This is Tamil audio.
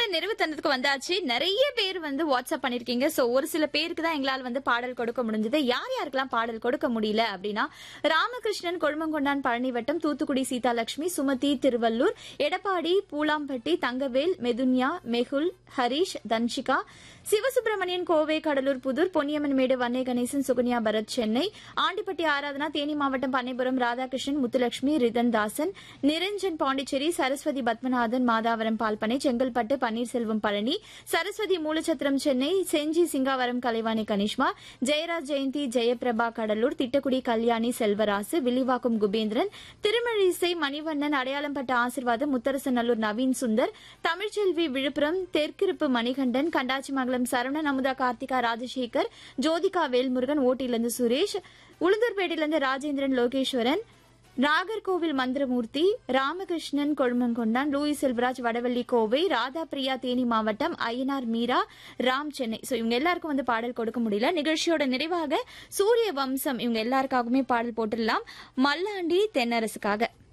நிறைவு தந்ததுக்கு வந்தாச்சு நிறைய பேர் வந்து வாட்ஸ்அப் பண்ணிருக்கீங்க சோ ஒரு சில பேருக்கு தான் எங்களால் வந்து பாடல் கொடுக்க முடிஞ்சது யார் யாருக்கெல்லாம் பாடல் கொடுக்க முடியல அப்படின்னா ராமகிருஷ்ணன் கொழுமங்கொண்டான் பழனி வட்டம் தூத்துக்குடி சீதாலட்சுமி சுமதி திருவள்ளூர் எடப்பாடி பூலாம்பட்டி தங்கவேல் மெதுன்யா மெகுல் ஹரிஷ் தன்ஷிகா சிவசுப்பிரமணியன் கோவை கடலூர் புதூர் பொன்னியம்மன் மேடு வன்னை கணேசன் சுகன்யா பரத் சென்னை ஆண்டிப்பட்டி ஆராதனா தேனி மாவட்டம் பண்ணைபுரம் ராதாகிருஷ்ணன் முத்துலட்சுமி ரிதன் தாசன் நிரஞ்சன் பாண்டிச்சேரி சரஸ்வதி பத்மநாதன் மாதாவரம் பால்பனை செங்கல்பட்டு பன்னீர்செல்வம் பழனி சரஸ்வதி மூலச்சத்திரம் சென்னை செஞ்சி சிங்காவரம் கலைவாணி கனிஷ்மா ஜெயராஜ் ஜெயந்தி ஜெயபிரபா கடலூர் திட்டக்குடி கல்யாணி செல்வராசு வில்லிவாக்கம் குபேந்திரன் திருமழிசை மணிவண்ணன் அடையாளம்பட்ட ஆசிர்வாதம் முத்தரசநல்லூர் நவீன் சுந்தர் தமிழ்ச்செல்வி விழுப்புரம் தெற்கிருப்பு மணிகண்டன் கண்டாச்சிமங்கலம் சரவணன் அமுதா கார்த்திகா ராஜசேகர் ஜோதிகா வேல்முருகன் ஓட்டிலிருந்து சுரேஷ் உளுந்தூர்பேட்டையிலிருந்து ராஜேந்திரன் லோகேஸ்வரன் நாகர்கோவில் மந்திரமூர்த்தி ராமகிருஷ்ணன் கொழுமங்கொண்டான் லூயிஸ் செல்வராஜ் வடவள்ளி கோவை ராதா பிரியா தேனி மாவட்டம் ஐயனார் மீரா ராம் சென்னை சோ இவங்க எல்லாருக்கும் வந்து பாடல் கொடுக்க முடியல நிகழ்ச்சியோட நிறைவாக சூரிய வம்சம் இவங்க எல்லாருக்காகவுமே பாடல் போட்டுடலாம் மல்லாண்டி தென்னரசுக்காக